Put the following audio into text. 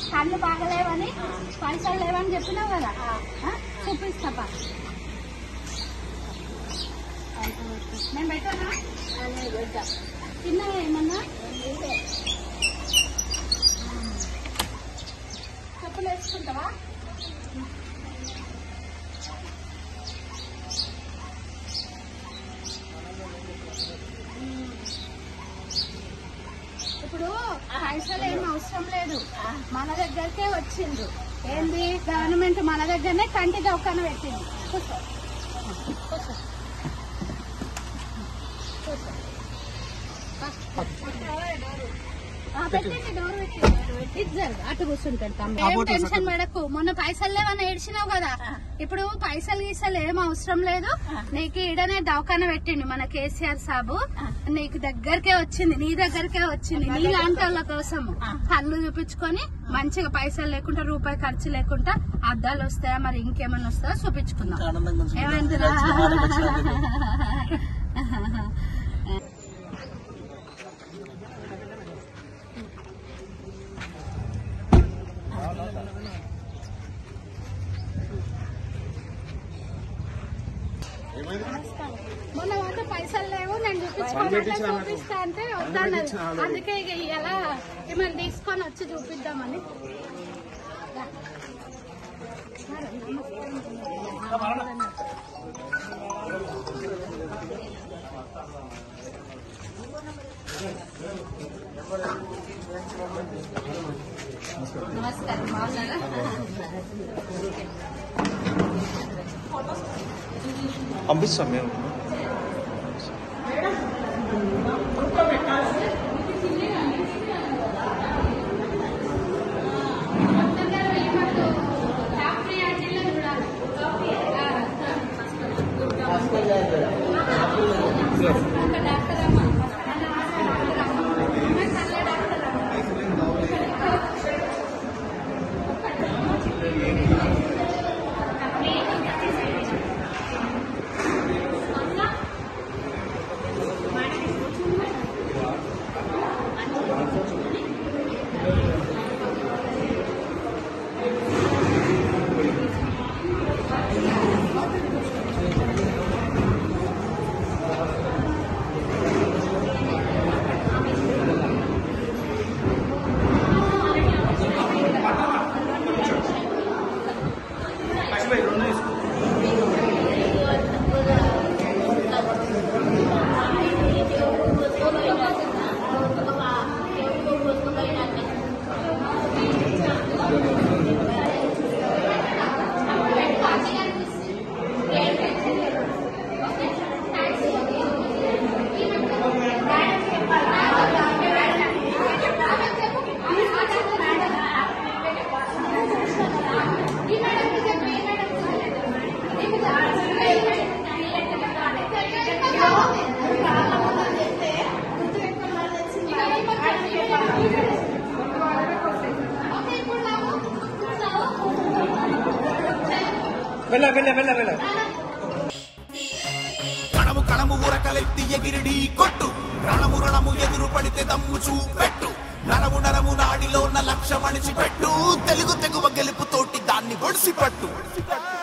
కళ్ళు బాగలేవని పైసలు లేవని చెప్పినావు కదా ఆ? చూపిస్తా పా. నేను పెట్టానా తిన్నావా ఏమన్నా చెప్పులు వేసుకుంటావా ఇప్పుడు పైసలు ఏం అవసరం లేదు మన దగ్గరకే వచ్చిండ్రు ఏంది గవర్నమెంట్ మన దగ్గరనే కంటి దవాఖాన పెట్టింది కూర్చో కూర్చో కూర్చో. ఆ, పెట్టండి డోర్ పెట్టండి ఇటు జరుగు, అటు కూర్చుంటాడు తమ్ముడు ఏం టెన్షన్ పడకు మొన్న పైసలు లేవని ఏడ్చినావు కదా ఇప్పుడు పైసలు గీసలు ఏం అవసరం లేదు నీకు ఈడనే దవాఖాన పెట్టిండు మన కేసీఆర్ సాబు నీకు దగ్గరకే వచ్చింది నీ దగ్గరకే వచ్చింది నీ లాంటి వాళ్ళ కోసం కళ్ళు చూపించుకొని మంచిగా పైసలు లేకుండా రూపాయి ఖర్చు లేకుండా అద్దాలు వస్తాయా మరి ఇంకేమన్నా వస్తాయో చూపించుకుందాం ఆనందంగా ఉంది. ఏమంటారా మొన్న వంద పైసలు లేవు నేను చూపించుకోవాలంటే చూపిస్తా అంటే వద్దన్నది అందుకే ఇక ఇలా మిమ్మల్ని తీసుకొని వచ్చి చూపిద్దామని రా. నమస్కారం బాగున్నారా పంపిస్తాం మేము వెళ్ళ వెళ్ళ వెళ్ళ వెళ్ళ కణము కణము ఉరకలెత్తి ఎగిరిడి కొట్టు రణము రణము ఎదురు పడితే దమ్ము చూపెట్టు నరము నరము నాడిలో ఉన్న లక్ష్యం అణిచిపెట్టు తెలుగు తెగువ గెలుపు తోటి దాన్ని ఒడిసి పట్టు